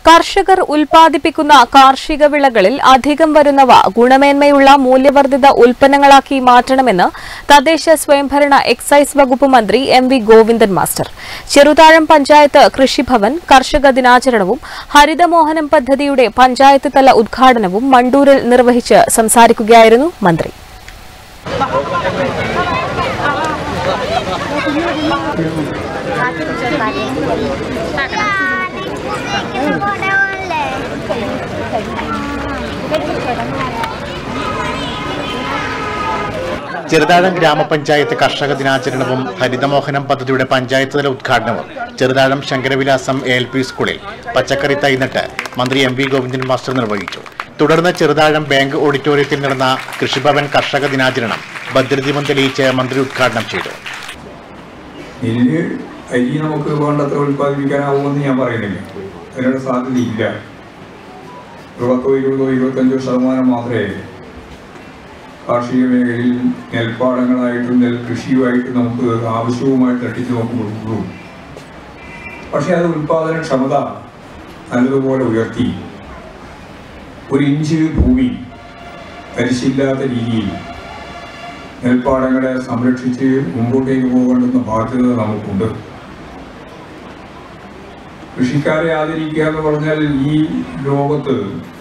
കർഷകർ ഉൽപ്പാദിപ്പിക്കുന്ന കാർഷിക വിളകളിൽ അധികം വരുന്നവ ഗുണമേന്മയുള്ള മൂല്യവർദ്ധിത ഉൽപ്പന്നങ്ങളാക്കി മാറ്റണമെന്ന് തദ്ദേശ സ്വയംഭരണ എക്സൈസ് വകുപ്പ് മന്ത്രി M V Govindan master Cheruthazham panchayat Krishibhavan കർഷക ദിനാചരണവും ഹരിതമോഹനം പദ്ധതിയുടെ പഞ്ചായത്ത് തല ഉദ്ഘാടനവും മണ്ടൂരിൽ നിർവഹിച്ച് സംസാരിക്കുകയായിരുന്നു മന്ത്രി ചെറുതാഴം ഗ്രാമപഞ്ചായത്ത് കർഷക ദിനാചരണവും ഹരിതമോഹനം പദ്ധതിയുടെ പഞ്ചായത്ത് തല ഉദ്ഘാടനവും Cheruthazham Sankaravilasam A L P സ്കൂളിൽ പച്ചക്കറി തൈ നട്ട് മന്ത്രി എം വി ഗോവിന്ദൻ മാസ്റ്റർ നിർവഹിച്ചു തുടർന്ന് ചെറുതാഴം ബാങ്ക് ഓഡിറ്റോറിയത്തിൽ നടന്ന കൃഷിഭവൻ കർഷക ദിനാചരണം ഭദ്രദീപം തെളിയിച്ച് മന്ത്രി ഉദ്ഘാടനം ചെയ്തു നെല്ല് അരി നമുക്ക് വേണ്ടത്ര ഉൽപ്പാദിപ്പിക്കാനാവുമെന്ന് ഞാൻ പറയുന്നില്ല അതിനുള്ള സാധ്യതയില്ല ഒരു പത്തോ ഇരുപതോ ഇരുപത്തഞ്ചോ ശതമാനം മാത്രമേ കാർഷിക മേഖലയിൽ നെൽപ്പാടങ്ങളായിട്ടും നെൽകൃഷിയുമായിട്ടും നമുക്ക് ആവശ്യവുമായിട്ട് തട്ടിച്ച് നമുക്ക് കൊടുക്കുള്ളൂ പക്ഷേ അത് ഉൽപാദനക്ഷമത നല്ലതുപോലെ ഉയർത്തി ഒരു ഇഞ്ച് ഭൂമി തരിശില്ലാത്ത രീതിയിൽ നെൽപ്പാടങ്ങളെ സംരക്ഷിച്ച് മുമ്പോട്ടേക്ക് പോകേണ്ടുന്ന ബാധ്യത നമുക്കുണ്ട് കൃഷിക്കാരെ ആദരിക്കുക എന്ന് പറഞ്ഞാൽ ഈ ലോകത്ത്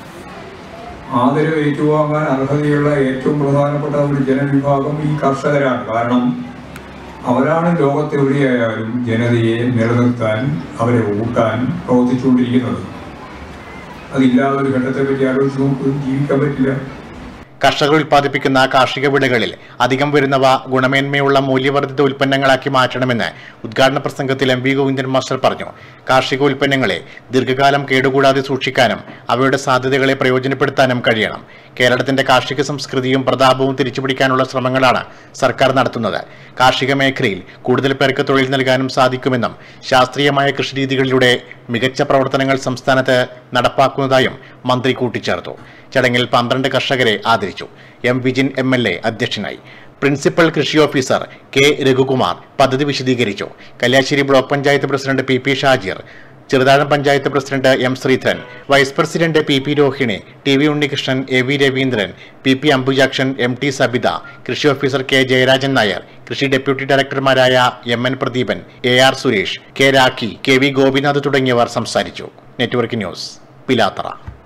ആദരവ് ഏറ്റുവാങ്ങാൻ അർഹതയുള്ള ഏറ്റവും പ്രധാനപ്പെട്ട ഒരു ജനവിഭാഗം ഈ കർഷകരാണ് കാരണം അവരാണ് ലോകത്തെവിടെയായാലും ജനതയെ നിലനിർത്താൻ അവരെ ഊട്ടാൻ പ്രവർത്തിച്ചുകൊണ്ടിരിക്കുന്നത് അതില്ലാതെ ഒരു ഘട്ടത്തെ പറ്റി ആലോചിച്ച് നമുക്ക് ജീവിക്കാൻ പറ്റില്ല കർഷകർ ഉൽപ്പാദിപ്പിക്കുന്ന കാർഷിക വിളകളിൽ അധികം വരുന്നവ ഗുണമേന്മയുള്ള മൂല്യവർദ്ധിത ഉൽപ്പന്നങ്ങളാക്കി മാറ്റണമെന്ന് ഉദ്ഘാടന പ്രസംഗത്തിൽ എം വി ഗോവിന്ദൻ മാസ്റ്റർ പറഞ്ഞു കാർഷിക ഉൽപ്പന്നങ്ങളെ ദീർഘകാലം കേടുകൂടാതെ സൂക്ഷിക്കാനും അവയുടെ സാധ്യതകളെ പ്രയോജനപ്പെടുത്താനും കഴിയണം കേരളത്തിന്റെ കാർഷിക സംസ്കൃതിയും പ്രതാപവും തിരിച്ചുപിടിക്കാനുള്ള ശ്രമങ്ങളാണ് സർക്കാർ നടത്തുന്നത് കാർഷിക മേഖലയിൽ കൂടുതൽ പേർക്ക് തൊഴിൽ നൽകാനും സാധിക്കുമെന്നും ശാസ്ത്രീയമായ കൃഷിരീതികളിലൂടെ മികച്ച പ്രവർത്തനങ്ങൾ സംസ്ഥാനത്ത് നടപ്പാക്കുന്നതായും മന്ത്രി കൂട്ടിച്ചേർത്തു ചടങ്ങിൽ പന്ത്രണ്ട് കർഷകരെ ആദരിച്ചു M Vijin M L A അധ്യക്ഷനായി പ്രിൻസിപ്പൽ കൃഷി ഓഫീസർ കെ രഘുകുമാർ പദ്ധതി വിശദീകരിച്ചു Kalliasseri block panchayat president P P Shajir Cheruthazham panchayat president M Sreedharan vice president P P Rohini T V Unnikrishnan A V Raveendran P P Ambujakshan M T Sabitha കൃഷി ഓഫീസർ കെ ജയരാജൻ നായർ കൃഷി ഡെപ്യൂട്ടി ഡയറക്ടർമാരായ M N Pradeepan A R Suresh K Rakhi K V Gopinath തുടങ്ങിയവർ സംസാരിച്ചു network news Pilathara